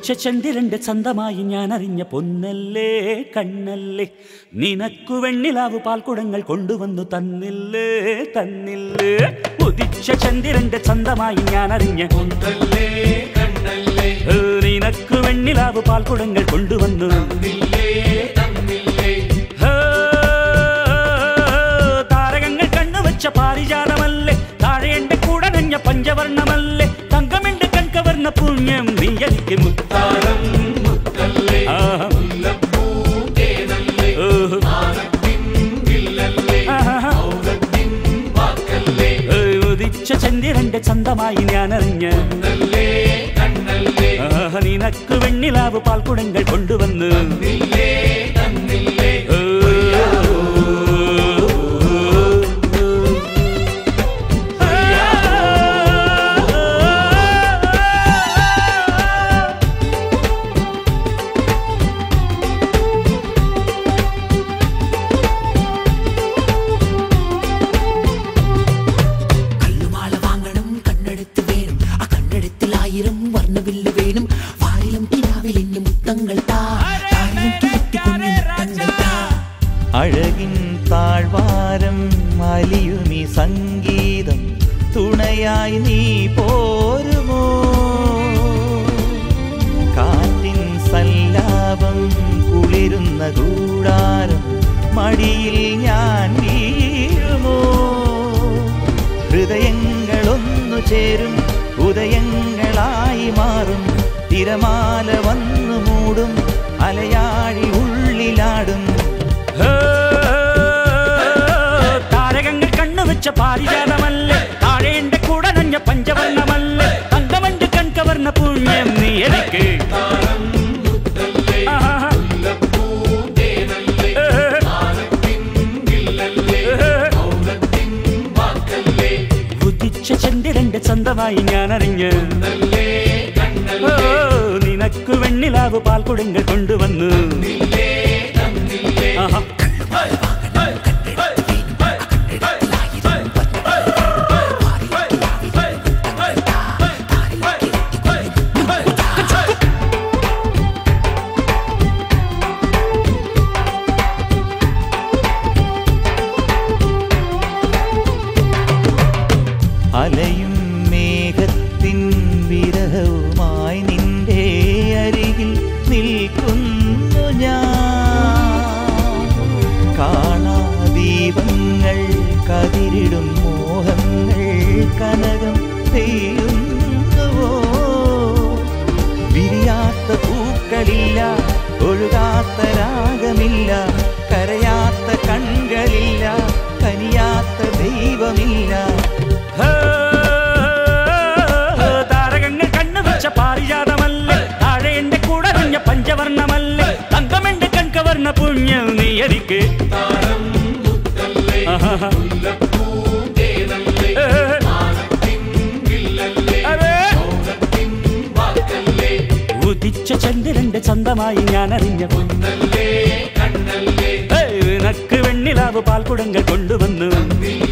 ഉദിച്ച ചന്ദ്രന്റെ ചന്തമായി ഞാൻ അറിഞ്ഞ പൊന്നല്ലേ കണ്ണല്ലേ നിനക്കു വെണ്ണിലാവ് പാൽക്കുടങ്ങൾ കൊണ്ടുവന്നു തന്നില്ലേ തന്നില്ലേ ഉദിച്ച ചന്ദ്രന്റെ ചന്തമായി ഞാൻ അറിഞ്ഞ പൊന്നല്ലേ കണ്ണല്ലേ ഏ, നിനക്കു വെണ്ണിലാവ് പാൽക്കുടങ്ങൾ കൊണ്ടുവന്നു തന്നില്ലേ തന്നില്ലേ ഏ, താരകങ്ങൾ കണ്ണുവച്ച പാരിജാതമല്ലേ താഴെ എന്റെ കൂടെ നഞ്ഞ പഞ്ചവർണ്ണമല്ലേ തങ്കമെന്റെ കൺകവർണ്ണ പുണ്യം നീ എനിക്ക് മുത്താരം താരം മുത്തല്ലേ ആഹാ. മുല്ലപ്പൂ തേനല്ലേ ഓഹോ. മാനത്തിൻ വില്ലല്ലേ ആഹാ. മൗനത്തിൻ വാക്കല്ലേ ഏ, ഉദിച്ച ചന്ദ്രന്റെ ചന്തമായി ഞാൻ അറിഞ്ഞ പൊന്നല്ലേ കണ്ണല്ലേ നിനക്ക് വെണ്ണിലാവ് പാൽക്കുടങ്ങൾ കൊണ്ടുവന്ന് തന്നില്ലേ തന്നില്ലേ ഏ, കല്ലുമാല വാങ്ങണം കണ്ണെടുത്ത് വേണം ആ കണ്ണെടുത്തിൽ ആയിരം വർണ്ണവില്ല് വേണം വാരിലും കിനാവിൽ ഇന്ന് മുത്തങ്ങൾ താ താരിലും കിഴത്തി കുഞ്ഞു മുത്തങ്ങൾ താ അഴകിൻ താഴ്വാരം അലിയുമി സംഗീതം തുണയായി നീ പോരുമോ കാറ്റിൻ സല്ലാപം കുളിരുന്ന കൂടാരം മടിയിൽ ഞാൻ വീഴുമോ ഹൃദയങ്ങളൊന്നു ചേരും ഉദയങ്ങളായി മാറും തിരമാല വന്നു മൂടും അലയാഴി ഉള്ളിലാടും ഏ, താരകങ്ങൾ കണ്ണുവെച്ച പാരിജാതമല്ലേ താഴെ എന്റെ കൂടെ നഞ്ഞ പഞ്ചവർണ്ണമല്ലേ തങ്കമഞ്ച് കൺകവർണ്ണ പുണ്യം നീ എനിക്ക് താരം മുത്തല്ലേ ആഹാ. മുല്ലപ്പൂ തേനല്ലേ ഏ, മാനത്തിൻ വില്ലല്ലേ ഏ, മൗനത്തിൻ വാക്കല്ലേ ഉദിച്ച ചന്ദ്രന്റെ ചന്തമായി ഞാൻ അറിഞ്ഞ് പൊന്നല്ലേ ഓ, കണ്ണല്ലേ നിനക്ക് വെണ്ണിലാവ് പാൽക്കുടങ്ങൾ കൊണ്ടുവന്നു തന്നില്ലേ തന്നില്ലേ ആഹാ. അലയും മേഘത്തിൻ വിരഹവുമായി നിന്റെ അരികിൽ നിൽക്കുന്നു ഞാൻ കാണാ ദീപങ്ങൾ കതിരിടും മോഹങ്ങൾ കനകം പെയ്യുന്നുവോ വിരിയാത്ത പൂക്കളില്ല ഒഴുകാത്ത രാഗമില്ല കരയാത്ത കൺകളില്ല കനിയാത്ത ദൈവമില്ല ഏ, താരകങ്ങൾ കണ്ണുവെച്ച പാരിജാതമല്ലേ താഴെ എന്റെ കൂടെ നഞ്ഞ പഞ്ചവർണ്ണമല്ലേ തങ്കമെന്റെ കൺകവർണ്ണ പുണ്യം നീ എനിക്ക് താരം മുത്തല്ലേ ആഹാ. മുല്ലപ്പൂ തേനല്ലേ ഏ, മാനത്തിൻ വില്ലല്ലേ അതെ. മൗനത്തിൻ വാക്കല്ലേ ഉദിച്ച ചന്ദ്രന്റെ ചന്തമായി ഞാൻ അറിഞ്ഞ പൊന്നല്ലേ കണ്ണല്ലേ ഏ, നിനക്ക് വെണ്ണിലാവ് പാൽക്കുടങ്ങൾ കൊണ്ടുവന്നു തന്നില്ലേ